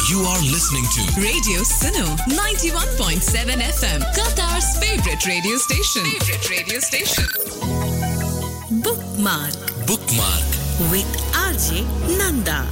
You are listening to Radio Sino 91.7 FM, Qatar's favorite radio station. Favorite radio station. Bookmark Bookmark. with RJ Nanda.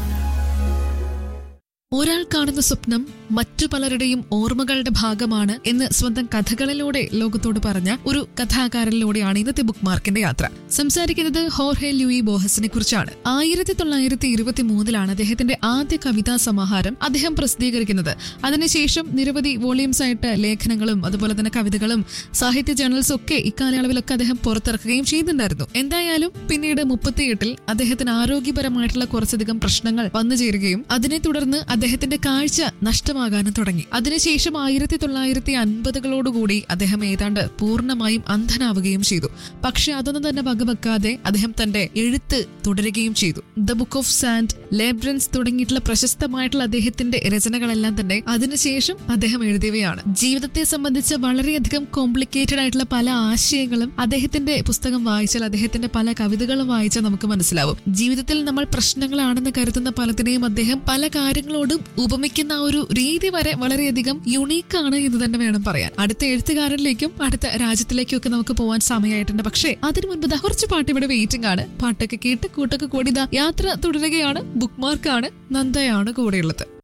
ഒരാൾ കാണുന്ന സ്വപ്നം മറ്റു പലരുടെയും ഓർമ്മകളുടെ ഭാഗമാണ് എന്ന് സ്വന്തം കഥകളിലൂടെ ലോകത്തോട് പറഞ്ഞ ഒരു കഥാകാരനിലൂടെയാണ് ഇന്നത്തെ ബുക്ക് മാർക്കിന്റെ യാത്ര സംസാരിക്കുന്നത് ഹോർഹെ ലൂയി ബോഹസിനെ കുറിച്ചാണ് ആയിരത്തി തൊള്ളായിരത്തി ഇരുപത്തി മൂന്നിലാണ് അദ്ദേഹത്തിന്റെ ആദ്യ കവിതാ സമാഹാരം അദ്ദേഹം പ്രസിദ്ധീകരിക്കുന്നത് അതിനുശേഷം നിരവധി വോളിയൂംസ് ആയിട്ട് ലേഖനങ്ങളും അതുപോലെ തന്നെ കവിതകളും സാഹിത്യ ജേർണൽസും ഒക്കെ ഇക്കാലയളവിലൊക്കെ അദ്ദേഹം പുറത്തിറക്കുകയും ചെയ്യുന്നുണ്ടായിരുന്നു എന്തായാലും പിന്നീട് മുപ്പത്തിയെട്ടിൽ അദ്ദേഹത്തിന് ആരോഗ്യപരമായിട്ടുള്ള കുറച്ചധികം പ്രശ്നങ്ങൾ വന്നു ചേരുകയും അതിനെ തുടർന്ന് അദ്ദേഹത്തിന്റെ കാഴ്ച നഷ്ടമാകാനും തുടങ്ങി അതിനുശേഷം ആയിരത്തി തൊള്ളായിരത്തി അൻപതുകളോടുകൂടി അദ്ദേഹം ഏതാണ്ട് പൂർണ്ണമായും അന്ധനാവുകയും ചെയ്തു പക്ഷെ അതൊന്നും തന്നെ വകവെക്കാതെ അദ്ദേഹം തന്റെ എഴുത്ത് തുടരുകയും ചെയ്തു the book of sand labyrinths തുടങ്ങിയിട്ടുള്ള പ്രശസ്തമായിട്ടുള്ള അദ്ദേഹത്തിന്റെ രചനകളെല്ലാം തന്നെ അതിനുശേഷം അദ്ദേഹം എഴുതിയവയാണ് ജീവിതത്തെ സംബന്ധിച്ച് വളരെയധികം കോംപ്ലിക്കേറ്റഡ് ആയിട്ടുള്ള പല ആശയങ്ങളും അദ്ദേഹത്തിന്റെ പുസ്തകം വായിച്ചാൽ അദ്ദേഹത്തിന്റെ പല കവിതകളും വായിച്ചാൽ നമുക്ക് മനസ്സിലാവും ജീവിതത്തിൽ നമ്മൾ പ്രശ്നങ്ങളാണെന്ന് കരുതുന്ന പലതിനെയും അദ്ദേഹം പല കാര്യങ്ങളോടും ഉപമിക്കുന്ന ആ ഒരു രീതി വരെ വളരെയധികം യുണീക്കാണ് എന്ന് തന്നെ വേണം പറയാൻ അടുത്ത എഴുത്തുകാരനിലേക്കും അടുത്ത രാജ്യത്തിലേക്കും ഒക്കെ നമുക്ക് പോകാൻ സമയമായിട്ടുണ്ട് പക്ഷേ അതിനു മുൻപ് ദാ കുറച്ച് പാട്ട് ഇവിടെ വെയിറ്റിംഗ് ആണ് പാട്ടൊക്കെ കേട്ട് കൂട്ടൊക്കെ കൂടി ദാ യാത്ര തുടരുകയാണ് ബുക്ക് മാർക്കാണ് നന്ദയാണ് കൂടെയുള്ളത്